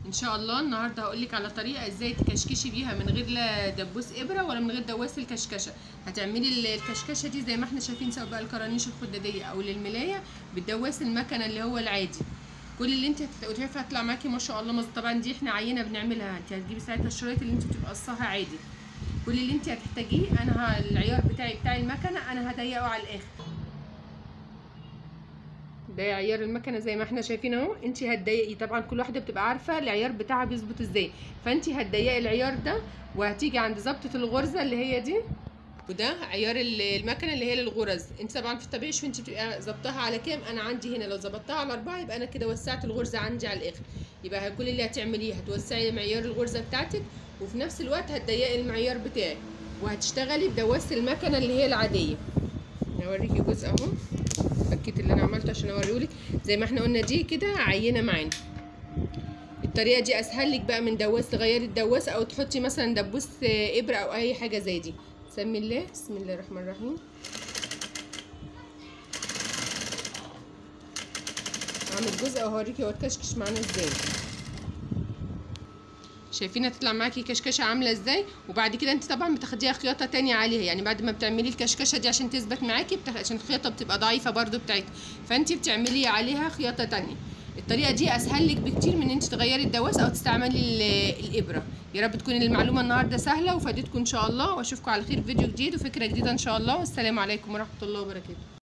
ان شاء الله النهارده هقول لك على طريقه ازاي تكشكشي بيها من غير لا دبوس ابره ولا من غير دواس الكشكشه هتعملي ال- الكشكشه دي زي ما احنا شايفين سواء بقى الكرانيش الخداديه او للملايه بالدواس المكنه اللي هو العادي كل اللي انت هتقوليه هيطلع معاكي ما شاء الله مظبوط طبعا دي احنا عينه بنعملها انت هتجيبي ساعتها الشرايط اللي انت بتقصها عادي كل اللي انت هتحتاجيه انا ه- العيار بتاعي بتاع المكنه انا هضيقه على الاخر ده عيار المكنه زي ما احنا شايفين اهو انت هتضيقي طبعا كل واحده بتبقى عارفه العيار بتاعها بيظبط ازاي فانت هتضيقي العيار ده وهتيجي عند ظبطه الغرزه اللي هي دي وده عيار ال- المكنه اللي هي للغرز انت طبعا في الطبيعي شوف انت بتبقى ظبطها على كام انا عندي هنا لو ظبطتها على أربعة يبقى انا كده وسعت الغرزه عندي على الاخر يبقى كل اللي هتعمليه هتوسعي معيار الغرزه بتاعتك وفي نفس الوقت هتضيقي المعيار بتاعك وهتشتغلي بدواسه المكنه اللي هي العاديه هوريكي جزء اهو فكيت اللي انا عملته عشان اوريهولك زي ما احنا قلنا دي كده عينه معانا الطريقه دي اسهل لك بقى من دواس تغيري الدواس او تحطي مثلا دبوس آه، ابره او اي حاجه زي دي سمي الله بسم الله الرحمن الرحيم هعمل جزء وهوريكي هو الكشكش معانا ازاي شايفين هتطلع معاكي كشكشه عامله ازاي وبعد كده انت طبعا بتاخديها خياطه تانية عليها يعني بعد ما بتعملي الكشكشه دي عشان تثبت معاكي بتاخ... عشان الخياطه بتبقى ضعيفه برضو بتاعتها فانت بتعملي عليها خياطه تانية الطريقه دي اسهل لك بكتير من ان انت تغيري الدواس او تستعملي ال- الابره يا رب تكون المعلومه النهارده سهله وفادتكم ان شاء الله واشوفكم على خير في فيديو جديد وفكره جديده ان شاء الله والسلام عليكم ورحمه الله وبركاته